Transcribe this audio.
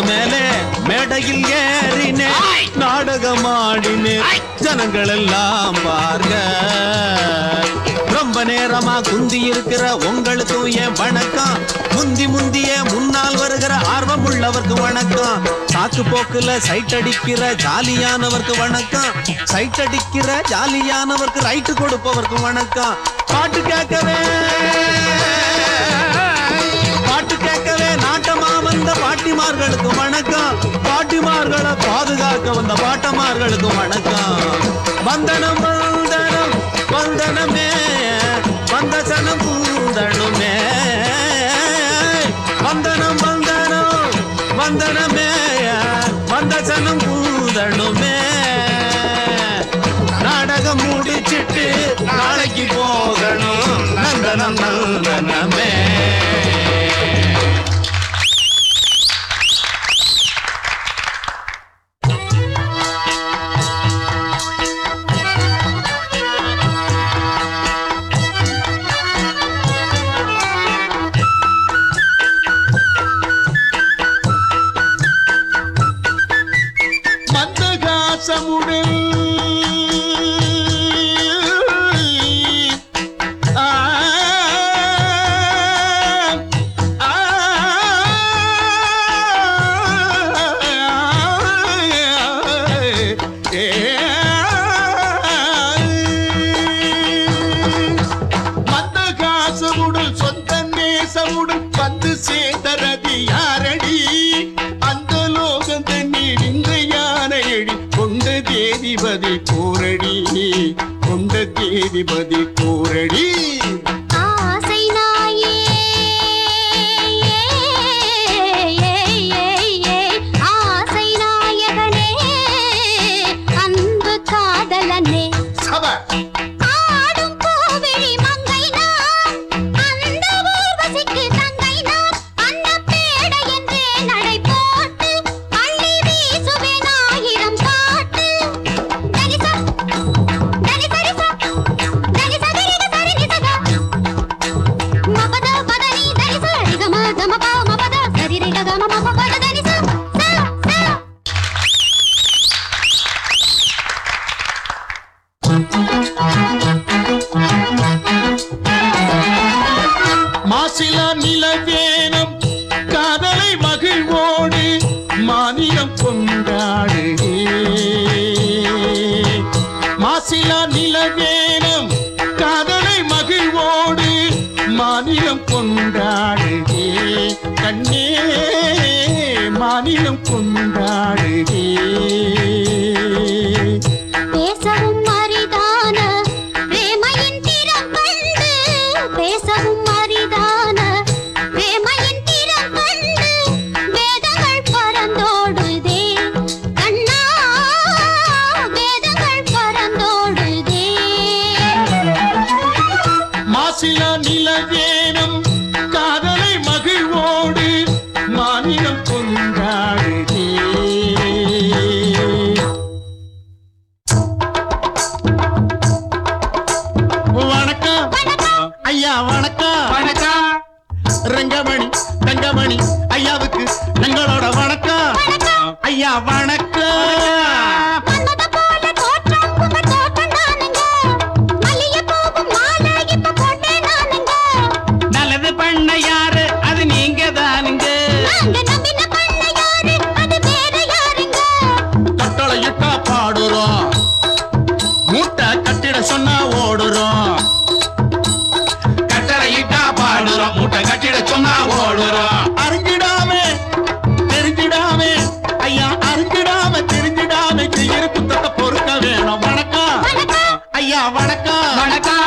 மேலே மேடையில் ஏறினேன் நாடகம் ஆடினேன் ஜனங்கள் எல்லாம் பார்க்க ரொம்ப நேரமா குந்தி இருக்கிற உங்களுக்கும் என் வணக்கம் முந்தி முந்திய முன்னால் வருகிற ஆர்வம் உள்ளவருக்கு வணக்கம் சாக்கு போக்குல சைட் அடிக்கிற ஜாலியானவருக்கு வணக்கம் சைட் அடிக்கிற ஜாலியானவருக்கு ரைட்டு கொடுப்பவருக்கு வணக்கம் பாட்டு கேட்கவே பாட்டு கேட்கவே நாட்டமா வந்த பாட்டிமார்களுக்கு வணக்கம் பாட்டிமார்களை பாதுகாக்க வந்த பாட்டமார்களுக்கு வணக்கம் வந்தனம் வந்தனம் வந்தனமே வந்த சனம் பூந்தனுமே வந்தனம் வந்தனம் வந்தனமே வந்த சனம் பூந்தனுமே நாடகம் முடிச்சிட்டு நாளைக்கு போகணும் நந்தனம் நந்தனமே மந்தகாசமுடன் ஆ, ஆ, மந்தகாசமுடன் சொந்த நேசமுடன் வந்து சேர்ந்தரதி யாரடி அந்த லோகம் தண்ணீர் இந்த யானையடி கொண்ட தேதிபதி கூரடி கொண்ட தேதிபதி கூரடி ஆசை நாயே ஆசை நாயகனே அன்பு காதலனே சப ஆடும் பூவிழி மங்கை நான் அந்த ஊர்வசிக்கு தங்கை நான் அந்த பேடை என்றே நடை போட்டு அள்ளி வீசுவேன் ஆயிரம் பாட்டு தனிசா தனிசரிசா தனிசா தரிக சரிநிசகா மபத பதனி தனிசா ரிகம கமப மபத சரிரிக கம மப பத தனிசா சா சா மாசிலா நிலவேனம் காதலை மகிழ்வோடு மாநிலம் கொண்டாடு மாசிலா நிலவேனம் காதலை மகிழ்வோடு மாநிலம் கொண்டாடு கண்ணே மாநிலம் கொண்டாடு பேசவும் அரிதான பிரேமையின் திறம் கண்டு பேசவும் அரிதான பிரேமையின் திறம் கண்டு வேதங்கள் பறந்தோடுதே கண்ணா வேதங்கள் பறந்தோடுதே மாசிலா நிலவேனம் காதலை மகிழ்வோடு மாநிலம் கொண்டாடுதே வணக்கம் ஐயா வணக்கம் வணக்கம் ரங்கமணி தங்கமணி ஐயாவுக்கு எங்களோட வணக்கம் ஐயா வணக்கம் மன்மத போல தோற்றம் உங்க தோட்டம் நானுங்க மல்லிகை பூவும் மாலை இப்ப போட்டேன் நானுங்க நல்லது பண்ண யாரு அது நீங்க தானுங்க நாங்க நம்பின பண்ண யாரு அது வேற யாருங்க கட்டளையிட்டா பாடுறோம் மூட்டை கட்டிட சொன்னா ஓடுறோம் கட்டளையிட்டா பாடுறோம் மூட்டை கட்டிட சொன்னா ஓடுறோம் அறிஞ்சிடாம தெரிஞ்சிடாம ஐயா அறிஞ்சிடாம தெரிஞ்சிடாம செய்யற குத்தத்தை பொறுக்க வேணும் வணக்கம் வணக்கம் ஐயா வணக்கம் வணக்கம்